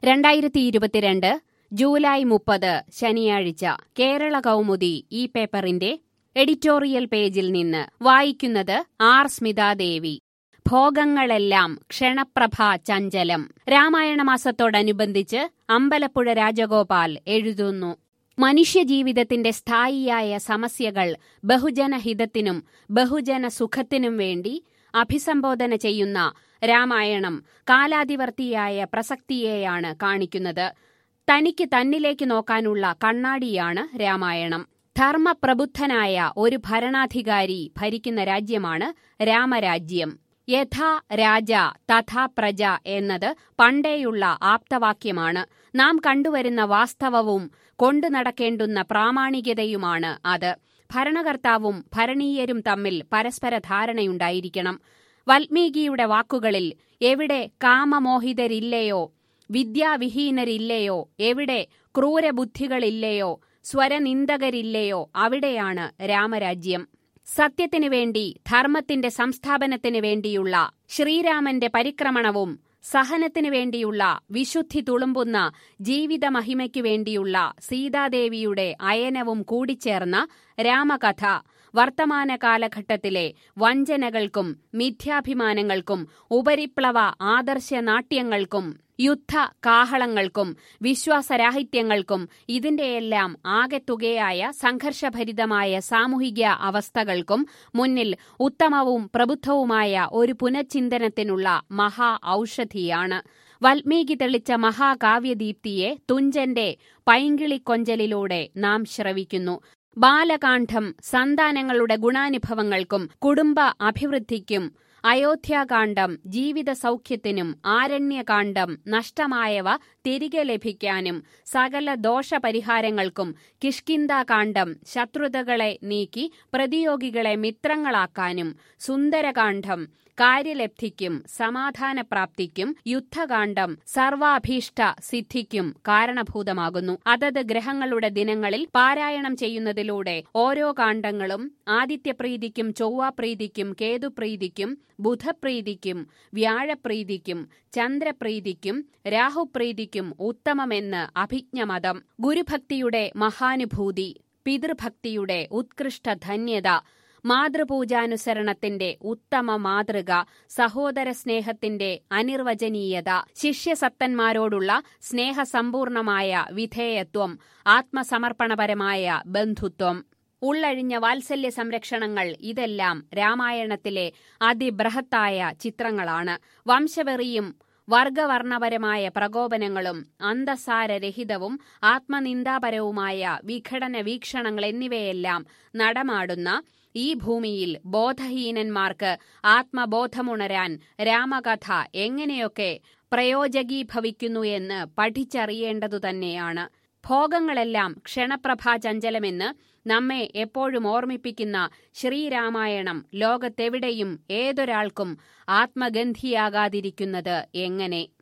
രണ്ടായിരത്തി ഇരുപത്തിരണ്ട് ജൂലൈ മുപ്പത് ശനിയാഴ്ച കേരള കൗമുദി ഈ പേപ്പറിന്റെ എഡിറ്റോറിയൽ പേജിൽ നിന്ന് വായിക്കുന്നത് ആർ സ്മിതാദേവി ഭോഗങ്ങളെല്ലാം ക്ഷണപ്രഭ ചഞ്ചലം രാമായണ മാസത്തോടനുബന്ധിച്ച് അമ്പലപ്പുഴ രാജഗോപാൽ എഴുതുന്നു മനുഷ്യജീവിതത്തിന്റെ സ്ഥായിയായ സമസ്യകൾ ബഹുജനഹിതത്തിനും ബഹുജന സുഖത്തിനും വേണ്ടി അഭിസംബോധന ചെയ്യുന്ന രാമായണം കാലാതിവർത്തിയായ പ്രസക്തിയെയാണ് കാണിക്കുന്നത് തനിക്ക് തന്നിലേക്ക് നോക്കാനുള്ള കണ്ണാടിയാണ് രാമായണം ധർമ്മപ്രബുദ്ധനായ ഒരു ഭരണാധികാരി ഭരിക്കുന്ന രാജ്യമാണ് രാമരാജ്യം യഥാ രാജ തഥാ പ്രജ എന്നത് പണ്ടേയുള്ള ആപ്തവാക്യമാണ് നാം കണ്ടുവരുന്ന വാസ്തവവും കൊണ്ടു നടക്കേണ്ടുന്ന പ്രാമാണികതയുമാണ് അത് ഭരണകർത്താവും ഭരണീയരും തമ്മിൽ പരസ്പര ധാരണയുണ്ടായിരിക്കണം വാൽമീകിയുടെ വാക്കുകളിൽ എവിടെ കാമമോഹിതരില്ലയോ വിദ്യാവിഹീനരില്ലയോ എവിടെ ക്രൂരബുദ്ധികളില്ലയോ സ്വരനിന്ദകരില്ലയോ അവിടെയാണ് രാമരാജ്യം സത്യത്തിനു വേണ്ടി ധർമ്മത്തിന്റെ സംസ്ഥാപനത്തിനു വേണ്ടിയുള്ള ശ്രീരാമന്റെ പരിക്രമണവും സഹനത്തിനു വേണ്ടിയുള്ള വിശുദ്ധി തുളുമ്പുന്ന ജീവിതമഹിമയ്ക്കു വേണ്ടിയുള്ള സീതാദേവിയുടെ അയനവും കൂടിച്ചേർന്ന രാമകഥ വർത്തമാന കാലഘട്ടത്തിലെ വഞ്ചനകൾക്കും മിഥ്യാഭിമാനങ്ങൾക്കും ഉപരിപ്ലവ ആദർശ നാട്യങ്ങൾക്കും യുദ്ധ കാഹളങ്ങൾക്കും വിശ്വാസരാഹിത്യങ്ങൾക്കും ഇതിന്റെയെല്ലാം ആകെത്തുകയായ സംഘർഷഭരിതമായ സാമൂഹിക അവസ്ഥകൾക്കും മുന്നിൽ ഉത്തമവും പ്രബുദ്ധവുമായ ഒരു പുനഃചിന്തനത്തിനുള്ള മഹാ ഔഷധിയാണ് വാൽമീകി തെളിച്ച മഹാകാവ്യദീപ്തിയെ തുഞ്ചന്റെ പൈങ്കിളിക്കൊഞ്ചലിലൂടെ നാം ശ്രവിക്കുന്നു ബാലകാന്ഡം സന്താനങ്ങളുടെ ഗുണാനുഭവങ്ങൾക്കും കുടുംബ അഭിവൃദ്ധിക്കും അയോധ്യാകാന്ഡം ജീവിത സൗഖ്യത്തിനും ആരണ്യകാന്ഡം നഷ്ടമായവ തിരികെ ലഭിക്കാനും സകല ദോഷപരിഹാരങ്ങൾക്കും കിഷ്കിന്താകാന്ഡം ശത്രുതകളെ നീക്കി പ്രതിയോഗികളെ മിത്രങ്ങളാക്കാനും സുന്ദരകാന്ഡം കാര്യലബ്ധിക്കും സമാധാനപ്രാപ്തിക്കും യുദ്ധകാന്ഡം സർവാഭീഷ്ട സിദ്ധിക്കും കാരണഭൂതമാകുന്നു അതത് ഗ്രഹങ്ങളുടെ ദിനങ്ങളിൽ പാരായണം ചെയ്യുന്നതിലൂടെ ഓരോ കാണ്ഡങ്ങളും ആദിത്യപ്രീതിക്കും ചൊവ്വാപ്രീതിക്കും കേതുപ്രീതിക്കും ബുധപ്രീതിക്കും വ്യാഴപ്രീതിക്കും ചന്ദ്രപ്രീതിക്കും രാഹുപ്രീതിക്കും ഉത്തമമെന്ന് അഭിജ്ഞമതം ഗുരുഭക്തിയുടെ മഹാനുഭൂതി പിതൃഭക്തിയുടെ ഉത്കൃഷ്ട ധന്യത മാതൃപൂജാനുസരണത്തിന്റെ ഉത്തമ മാതൃക സഹോദര സ്നേഹത്തിന്റെ അനിർവചനീയത ശിഷ്യസത്തന്മാരോടുള്ള സ്നേഹസമ്പൂർണമായ വിധേയത്വം ആത്മസമർപ്പണപരമായ ബന്ധുത്വം ഉള്ളഴിഞ്ഞ വാത്സല്യ സംരക്ഷണങ്ങൾ ഇതെല്ലാം രാമായണത്തിലെ അതിബൃഹത്തായ ചിത്രങ്ങളാണ് വംശവെറിയും വർഗവർണപരമായ പ്രകോപനങ്ങളും അന്തസാരരഹിതവും ആത്മനിന്ദാപരവുമായ വിഘടന വീക്ഷണങ്ങൾ എന്നിവയെല്ലാം നടമാടുന്ന ഈ ഭൂമിയിൽ ബോധഹീനന്മാർക്ക് ആത്മബോധമുണരാൻ രാമകഥ എങ്ങനെയൊക്കെ പ്രയോജകീഭവിക്കുന്നു എന്ന് പഠിച്ചറിയേണ്ടതു തന്നെയാണ് ഭോഗങ്ങളെല്ലാം ക്ഷണപ്രഭാചഞ്ചലമെന്ന് നമ്മെ എപ്പോഴും ഓർമ്മിപ്പിക്കുന്ന ശ്രീരാമായണം ലോകത്തെവിടെയും ഏതൊരാൾക്കും ആത്മഗന്ധിയാകാതിരിക്കുന്നത് എങ്ങനെ